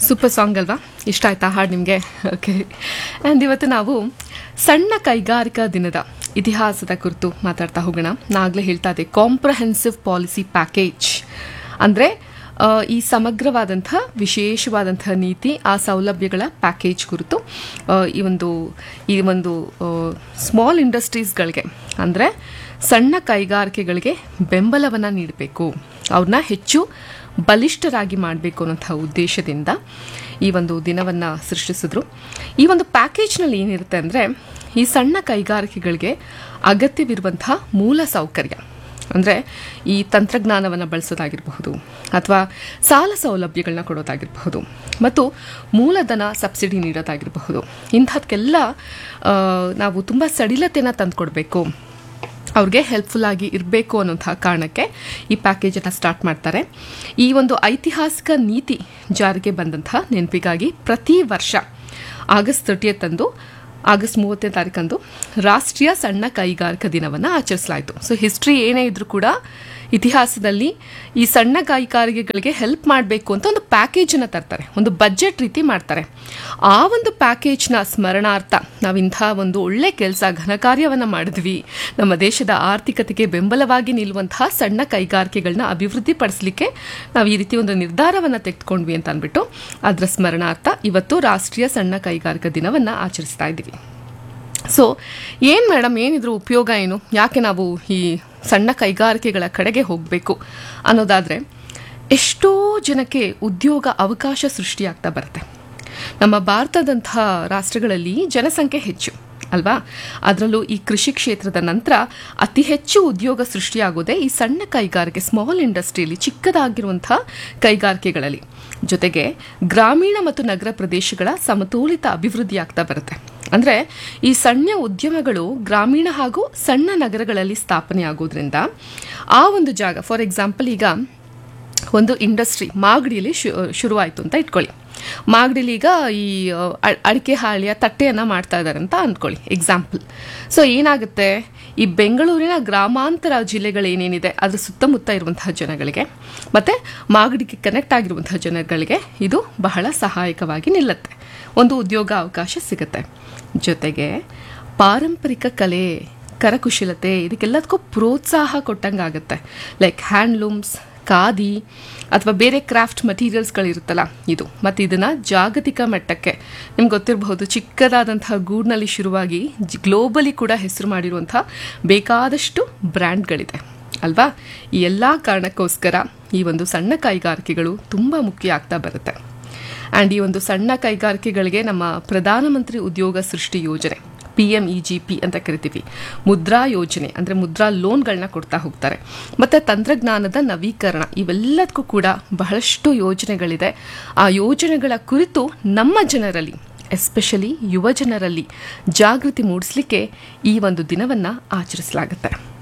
super song ಅಲ್ವಾ ಇಷ್ಟ ಆಯ್ತಾ ಹಾಡು ನಿಮಗೆ ಓಕೆ ಆ್ಯಂಡ್ ಇವತ್ತು ನಾವು ಸಣ್ಣ ಕೈಗಾರಿಕಾ ದಿನದ ಇತಿಹಾಸದ ಕುರಿತು ಮಾತಾಡ್ತಾ ಹೋಗೋಣ ನಾಗಲೇ ಹೇಳ್ತಾ ಇದ್ದೆ ಕಾಂಪ್ರಹೆನ್ಸಿವ್ ಪಾಲಿಸಿ ಪ್ಯಾಕೇಜ್ ಅಂದರೆ ಈ ಸಮಗ್ರವಾದಂಥ ವಿಶೇಷವಾದಂಥ ನೀತಿ ಆ ಸೌಲಭ್ಯಗಳ ಪ್ಯಾಕೇಜ್ ಕುರಿತು ಆ, ಈ ಒಂದು ಈ ಒಂದು ಸ್ಮಾಲ್ ಇಂಡಸ್ಟ್ರೀಸ್ಗಳಿಗೆ ಅಂದರೆ ಸಣ್ಣ ಕೈಗಾರಿಕೆಗಳಿಗೆ ಬೆಂಬಲವನ್ನು ನೀಡಬೇಕು ಅವ್ರನ್ನ ಹೆಚ್ಚು ಬಲಿಷ್ಠರಾಗಿ ಮಾಡಬೇಕು ಅನ್ನೋಂಥ ಉದ್ದೇಶದಿಂದ ಈ ಒಂದು ದಿನವನ್ನು ಸೃಷ್ಟಿಸಿದ್ರು ಈ ಒಂದು ಪ್ಯಾಕೇಜ್ನಲ್ಲಿ ಏನಿರುತ್ತೆ ಅಂದರೆ ಈ ಸಣ್ಣ ಕೈಗಾರಿಕೆಗಳಿಗೆ ಅಗತ್ಯವಿರುವಂಥ ಮೂಲ ಸೌಕರ್ಯ ಅಂದರೆ ಈ ತಂತ್ರಜ್ಞಾನವನ್ನು ಬಳಸೋದಾಗಿರಬಹುದು ಅಥವಾ ಸಾಲ ಸೌಲಭ್ಯಗಳನ್ನ ಕೊಡೋದಾಗಿರಬಹುದು ಮತ್ತು ಮೂಲಧನ ಸಬ್ಸಿಡಿ ನೀಡೋದಾಗಿರಬಹುದು ಇಂಥದಕ್ಕೆಲ್ಲ ಆ, ನಾವು ತುಂಬ ಸಡಿಲತೆಯನ್ನು ತಂದುಕೊಡ್ಬೇಕು ಅವ್ರಿಗೆ ಹೆಲ್ಪ್ಫುಲ್ ಆಗಿ ಇರಬೇಕು ಅನ್ನೋಂಥ ಕಾರಣಕ್ಕೆ ಈ ಪ್ಯಾಕೇಜನ್ನು ಸ್ಟಾರ್ಟ್ ಮಾಡ್ತಾರೆ ಈ ಒಂದು ಐತಿಹಾಸಿಕ ನೀತಿ ಜಾರಿಗೆ ಬಂದಂಥ ನೆನಪಿಗಾಗಿ ಪ್ರತಿ ವರ್ಷ ಆಗಸ್ಟ್ ತರ್ಟಿಯತ್ ಅಂದು ಆಗಸ್ಟ್ ಮೂವತ್ತನೇ ತಾರೀಕಂದು ರಾಷ್ಟ್ರೀಯ ಸಣ್ಣ ಕೈಗಾರಿಕಾ ದಿನವನ್ನು ಆಚರಿಸಲಾಯಿತು ಸೊ ಹಿಸ್ಟ್ರಿ ಏನೇ ಇದ್ರೂ ಕೂಡ ಇತಿಹಾಸದಲ್ಲಿ ಈ ಸಣ್ಣ ಕೈಗಾರಿಕೆಗಳಿಗೆ ಹೆಲ್ಪ್ ಮಾಡಬೇಕು ಅಂತ ಒಂದು ಪ್ಯಾಕೇಜನ್ನು ತರ್ತಾರೆ ಒಂದು ಬಜೆಟ್ ರೀತಿ ಮಾಡ್ತಾರೆ ಆ ಒಂದು ಪ್ಯಾಕೇಜ್ನ ಸ್ಮರಣಾರ್ಥ ನಾವು ಇಂಥ ಒಂದು ಒಳ್ಳೆ ಕೆಲಸ ಘನ ಕಾರ್ಯವನ್ನು ಮಾಡಿದ್ವಿ ನಮ್ಮ ದೇಶದ ಆರ್ಥಿಕತೆಗೆ ಬೆಂಬಲವಾಗಿ ನಿಲ್ಲುವಂತಹ ಸಣ್ಣ ಕೈಗಾರಿಕೆಗಳನ್ನ ಅಭಿವೃದ್ಧಿಪಡಿಸಲಿಕ್ಕೆ ನಾವು ಈ ರೀತಿ ಒಂದು ನಿರ್ಧಾರವನ್ನು ತೆಗೆದುಕೊಂಡ್ವಿ ಅಂತ ಅಂದ್ಬಿಟ್ಟು ಅದರ ಸ್ಮರಣಾರ್ಥ ಇವತ್ತು ರಾಷ್ಟ್ರೀಯ ಸಣ್ಣ ಕೈಗಾರಿಕಾ ದಿನವನ್ನು ಆಚರಿಸ್ತಾ ಇದ್ದೀವಿ ಸೊ ಏನು ಮೇಡಮ್ ಏನಿದ್ರು ಉಪಯೋಗ ಏನು ಯಾಕೆ ನಾವು ಈ ಸಣ್ಣ ಕೈಗಾರಿಕೆಗಳ ಕಡೆಗೆ ಹೋಗಬೇಕು ಅನ್ನೋದಾದರೆ ಎಷ್ಟೋ ಜನಕ್ಕೆ ಉದ್ಯೋಗ ಅವಕಾಶ ಸೃಷ್ಟಿಯಾಗ್ತಾ ಬರುತ್ತೆ ನಮ್ಮ ಭಾರತದಂಥ ರಾಷ್ಟ್ರಗಳಲ್ಲಿ ಜನಸಂಖ್ಯೆ ಹೆಚ್ಚು ಅಲ್ವಾ ಅದರಲ್ಲೂ ಈ ಕೃಷಿ ಕ್ಷೇತ್ರದ ನಂತರ ಅತಿ ಹೆಚ್ಚು ಉದ್ಯೋಗ ಸೃಷ್ಟಿಯಾಗೋದೇ ಈ ಸಣ್ಣ ಕೈಗಾರಿಕೆ ಸ್ಮಾಲ್ ಇಂಡಸ್ಟ್ರಿಯಲ್ಲಿ ಚಿಕ್ಕದಾಗಿರುವಂಥ ಕೈಗಾರಿಕೆಗಳಲ್ಲಿ ಜೊತೆಗೆ ಗ್ರಾಮೀಣ ಮತ್ತು ನಗರ ಪ್ರದೇಶಗಳ ಸಮತೋಲಿತ ಅಭಿವೃದ್ಧಿ ಆಗ್ತಾ ಬರುತ್ತೆ ಅಂದರೆ ಈ ಸಣ್ಣ ಉದ್ಯಮಗಳು ಗ್ರಾಮೀಣ ಹಾಗೂ ಸಣ್ಣ ನಗರಗಳಲ್ಲಿ ಸ್ಥಾಪನೆ ಆಗೋದ್ರಿಂದ ಆ ಒಂದು ಜಾಗ ಫಾರ್ ಎಕ್ಸಾಂಪಲ್ ಈಗ ಒಂದು ಇಂಡಸ್ಟ್ರಿ ಮಾಗಡಿಯಲ್ಲಿ ಶು ಶುರುವಾಯಿತು ಅಂತ ಇಟ್ಕೊಳ್ಳಿ ಮಾಗಡಿಲಿ ಈಗ ಈ ಅ- ಅಡಿಕೆ ಹಾಳೆಯ ತಟ್ಟೆಯನ್ನು ಮಾಡ್ತಾ ಇದ್ದಾರೆ ಅಂತ ಅಂದ್ಕೊಳ್ಳಿ ಎಕ್ಸಾಂಪಲ್ ಸೊ ಏನಾಗುತ್ತೆ ಈ ಬೆಂಗಳೂರಿನ ಗ್ರಾಮಾಂತರ ಜಿಲ್ಲೆಗಳೇನೇನಿದೆ ಅದ್ರ ಸುತ್ತಮುತ್ತ ಇರುವಂತಹ ಜನಗಳಿಗೆ ಮತ್ತು ಮಾಗಡಿಗೆ ಕನೆಕ್ಟ್ ಆಗಿರುವಂತಹ ಜನಗಳಿಗೆ ಇದು ಬಹಳ ಸಹಾಯಕವಾಗಿ ನಿಲ್ಲುತ್ತೆ ಒಂದು ಉದ್ಯೋಗ ಅವಕಾಶ ಸಿಗುತ್ತೆ ಜೊತೆಗೆ ಪಾರಂಪರಿಕ ಕಲೆ ಕರಕುಶಲತೆ ಇದಕ್ಕೆಲ್ಲದಕ್ಕೂ ಪ್ರೋತ್ಸಾಹ ಕೊಟ್ಟಂಗಾಗುತ್ತೆ ಲೈಕ್ ಹ್ಯಾಂಡ್ಲೂಮ್ಸ್ ಖಾದಿ ಅಥವಾ ಬೇರೆ ಕ್ರಾಫ್ಟ್ ಮಟೀರಿಯಲ್ಸ್ಗಳಿರುತ್ತಲ್ಲ ಇದು ಮತ್ತು ಇದನ್ನು ಜಾಗತಿಕ ಮಟ್ಟಕ್ಕೆ ನಿಮ್ಗೆ ಗೊತ್ತಿರಬಹುದು ಚಿಕ್ಕದಾದಂತಹ ಗೂಡ್ನಲ್ಲಿ ಶುರುವಾಗಿ ಗ್ಲೋಬಲಿ ಕೂಡ ಹೆಸರು ಮಾಡಿರುವಂಥ ಬೇಕಾದಷ್ಟು ಬ್ರ್ಯಾಂಡ್ಗಳಿದೆ ಅಲ್ವಾ ಈ ಎಲ್ಲ ಕಾರಣಕ್ಕೋಸ್ಕರ ಈ ಒಂದು ಸಣ್ಣ ಕೈಗಾರಿಕೆಗಳು ತುಂಬ ಮುಖ್ಯ ಆಗ್ತಾ ಬರುತ್ತೆ ಆ್ಯಂಡ್ ಈ ಒಂದು ಸಣ್ಣ ಕೈಗಾರಿಕೆಗಳಿಗೆ ನಮ್ಮ ಪ್ರಧಾನಮಂತ್ರಿ ಉದ್ಯೋಗ ಸೃಷ್ಟಿ ಯೋಜನೆ P M E G P ಅಂತ ಕರಿತೀವಿ ಮುದ್ರಾ ಯೋಜನೆ ಅಂದರೆ ಮುದ್ರಾ ಲೋನ್ಗಳನ್ನ ಕೊಡ್ತಾ ಹೋಗ್ತಾರೆ ಮತ್ತು ತಂತ್ರಜ್ಞಾನದ ನವೀಕರಣ ಇವೆಲ್ಲದಕ್ಕೂ ಕೂಡ ಬಹಳಷ್ಟು ಯೋಜನೆಗಳಿದೆ ಆ ಯೋಜನೆಗಳ ಕುರಿತು ನಮ್ಮ ಜನರಲ್ಲಿ ಎಸ್ಪೆಷಲಿ ಯುವ ಜನರಲ್ಲಿ ಜಾಗೃತಿ ಮೂಡಿಸಲಿಕ್ಕೆ ಈ ಒಂದು ದಿನವನ್ನು ಆಚರಿಸಲಾಗುತ್ತೆ